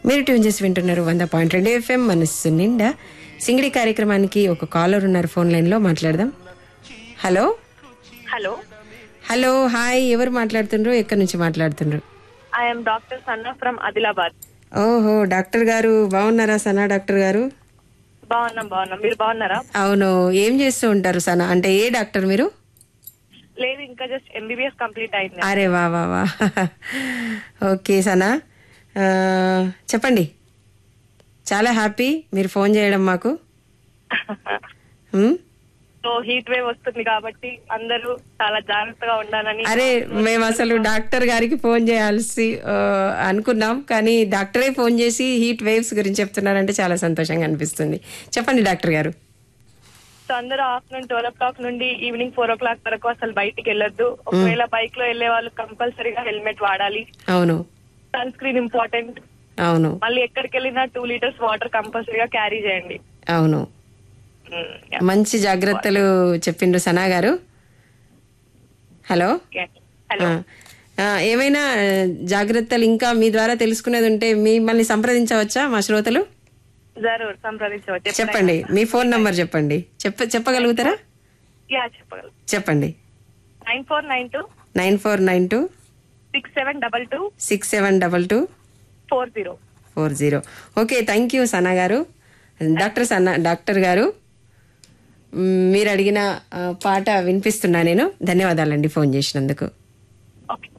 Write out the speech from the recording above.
మీరు ట్యూన్ చేసి వింటున్నారు వంద పాయింట్ రెండు ఎఫ్ఎం మనస్సు నిండా సింగిడి కార్యక్రమానికి ఒక కాలర్ ఉన్నారు ఫోన్ లైన్లో మాట్లాడదాం హలో హలో హలో హాయ్ ఎవరు మాట్లాడుతుండ్రు ఎక్కడి నుంచి మాట్లాడుతుండ్రు I'm doctor Sanna from Adilabad ఓహో డాక్టర్ గారు బాగున్నారా సనా డాక్టర్ గారు బాగున్నాం బాగున్నాం మీరు బాగున్నారా అవును ఏం చేస్తూ ఉంటారు సనా అంటే ఏ డాక్టర్ మీరు లేదు ఇంకా జస్ట్ ఎంబీబీఎస్ కంప్లీట్ అయింది అరే వా వా వా ఓకే సనా ఆ, చెప్పండి చాలా హ్యాపీ మీరు ఫోన్ చేయడం మాకు హ్మ్? సో హీట్ వేవ్ వస్తుంది కాబట్టి అందరూ చాలా జాగ్రత్తగా ఉండాలని అరే మేము అసలు డాక్టర్ గారికి ఫోన్ చేయాల్సి ఆ, అనుకున్నాం కానీ డాక్టరే ఫోన్ చేసి హీట్ వేవ్స్ గురించి చెప్తున్నారంటే చాలా సంతోషంగా అనిపిస్తుంది చెప్పండి డాక్టర్ గారు సో అందరూ ఆఫ్టర్నూన్ ట్వెల్వ్ ఓ క్లాక్ నుండి ఈవినింగ్ ఫోర్ ఓ క్లాక్ వరకు అసలు బయటికి వెళ్ళొద్దు ఒకవేళ బైక్ లో వెళ్ళే వాళ్ళు కంపల్సరీగా హెల్మెట్ వాడాలి అవును సన్ స్క్రీన్ ఇంపార్టెంట్ అవును మళ్ళీ ఎక్కడికి వెళ్ళినా టూ లీటర్స్ వాటర్ కంపల్సరీగా క్యారీ చేయండి అవును Mm, yeah. మంచి జాగ్రత్తలు చెప్పిండ్రు సనా గారు హలో Okay. హలో ఆ, ఆ, ఏమైనా ఆ, జాగ్రత్తలు ఇంకా మీ ద్వారా తెలుసుకునేది ఉంటే మిమ్మల్ని సంప్రదించవచ్చా మా శ్రోతలు జరూర్ సంప్రదించవచ్చు చెప్పండి మీ ఫోన్ నంబర్ చెప్పండి చెప్ప చెప్పగలుగుతారా యా చెప్పగలరు చెప్పండి nine four nine two nine four nine two six seven double two six seven double two four zero four zero okay thank you Sana గారు డాక్టర్ సన్నా డాక్టర్ గారు మ్, మీరు అడిగిన ఆ, పాట వినిపిస్తున్నా నేను ధన్యవాదాలండి ఫోన్ చేసినందుకు ఓకే